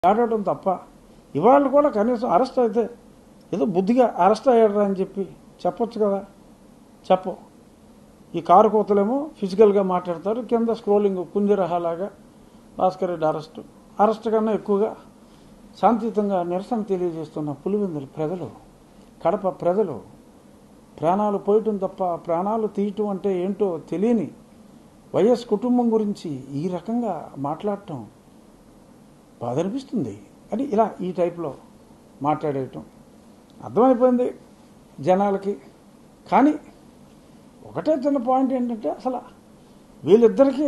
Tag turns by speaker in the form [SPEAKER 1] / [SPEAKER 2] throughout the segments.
[SPEAKER 1] ఆడటం తప్ప ఇవాళ కూడా కనీసం అరెస్ట్ అయితే ఏదో బుద్ధిగా అరెస్ట్ అయ్యాడరా అని చెప్పి చెప్పొచ్చు కదా చెప్పు ఈ కారు కోతలేమో ఫిజికల్గా మాట్లాడతారు కింద స్క్రోలింగ్ కుంజరహాలాగా భాస్కర్ రెడ్డి అరెస్ట్ అరెస్ట్ కన్నా ఎక్కువగా శాంతియుతంగా నిరసన తెలియజేస్తున్న పులివెందులు ప్రజలు కడప ప్రజలు ప్రాణాలు పోయటం తప్ప ప్రాణాలు తీయటం అంటే ఏంటో తెలియని వైఎస్ కుటుంబం గురించి ఈ రకంగా మాట్లాడటం బాధ అనిపిస్తుంది అని ఇలా ఈ టైప్లో మాట్లాడేయటం అర్థమైపోయింది జనాలకి కానీ ఒకటే చిన్న పాయింట్ ఏంటంటే అసలు వీళ్ళిద్దరికీ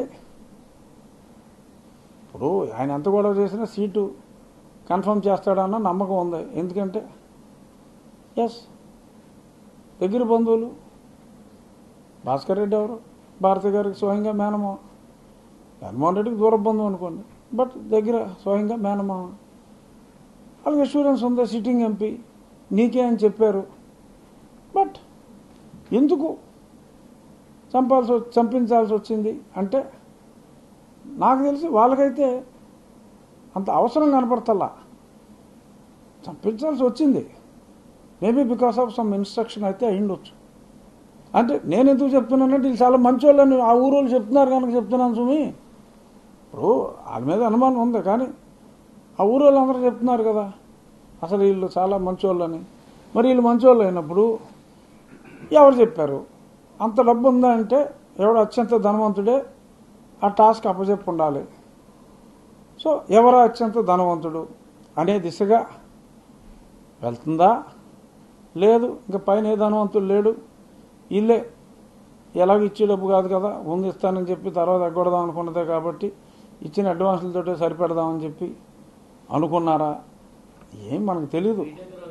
[SPEAKER 1] ఇప్పుడు ఆయన ఎంత గొడవ చేసినా సీటు కన్ఫర్మ్ చేస్తాడన్న నమ్మకం ఉంది ఎందుకంటే ఎస్ దగ్గర బంధువులు భాస్కర్ రెడ్డి ఎవరు భారతి గారికి స్వయంగా మేనమావ జగన్మోహన్ రెడ్డికి దూర బంధువు అనుకోండి బట్ దగ్గర స్వయంగా మేనమావ వాళ్ళకి అష్యూరెన్స్ ఉంది సిట్టింగ్ ఎంపీ నీకే అని చెప్పారు బట్ ఎందుకు చంపాల్సి వ- చంపించాల్సి వచ్చింది అంటే నాకు తెలిసి వాళ్ళకైతే అంత అవసరం కనపడతల్లా చంపించాల్సి వచ్చింది maybe because of some instruction అయితే అయ్యిండొచ్చు అంటే నేను ఎందుకు చెప్తున్నానంటే వీళ్ళు చాలా మంచోళ్ళని ఆ ఊరోళ్ళు చెప్తున్నారు కనుక చెప్తున్నాను సుమి ఇప్పుడు వాళ్ళ మీద అనుమానం ఉంది కానీ ఆ ఊరోళ్ళు అందరూ చెప్తున్నారు కదా అసలు వీళ్ళు చాలా మంచోళ్ళని మరి వీళ్ళు మంచోళ్ళు అయినప్పుడు ఎవరు చెప్పారు అంత డబ్బు ఉందా అంటే ఎవడు అత్యంత ధనవంతుడే ఆ టాస్క్ అప్పచెప్పి ఉండాలి సో ఎవరు అత్యంత ధనవంతుడు అనే దిశగా వెళ్తుందా లేదు ఇంకా పైన ఏ ధనవంతుడు లేడు వీళ్ళే ఎలాగ ఇచ్చే డబ్బు కాదు కదా ముందు ఇస్తానని చెప్పి తర్వాత ఎగ్గొడదాం అనుకున్నదే కాబట్టి ఇచ్చిన అడ్వాన్సులతోటే సరిపెడదామని చెప్పి అనుకున్నారా ఏం మనకు తెలియదు
[SPEAKER 2] బీజేపీలో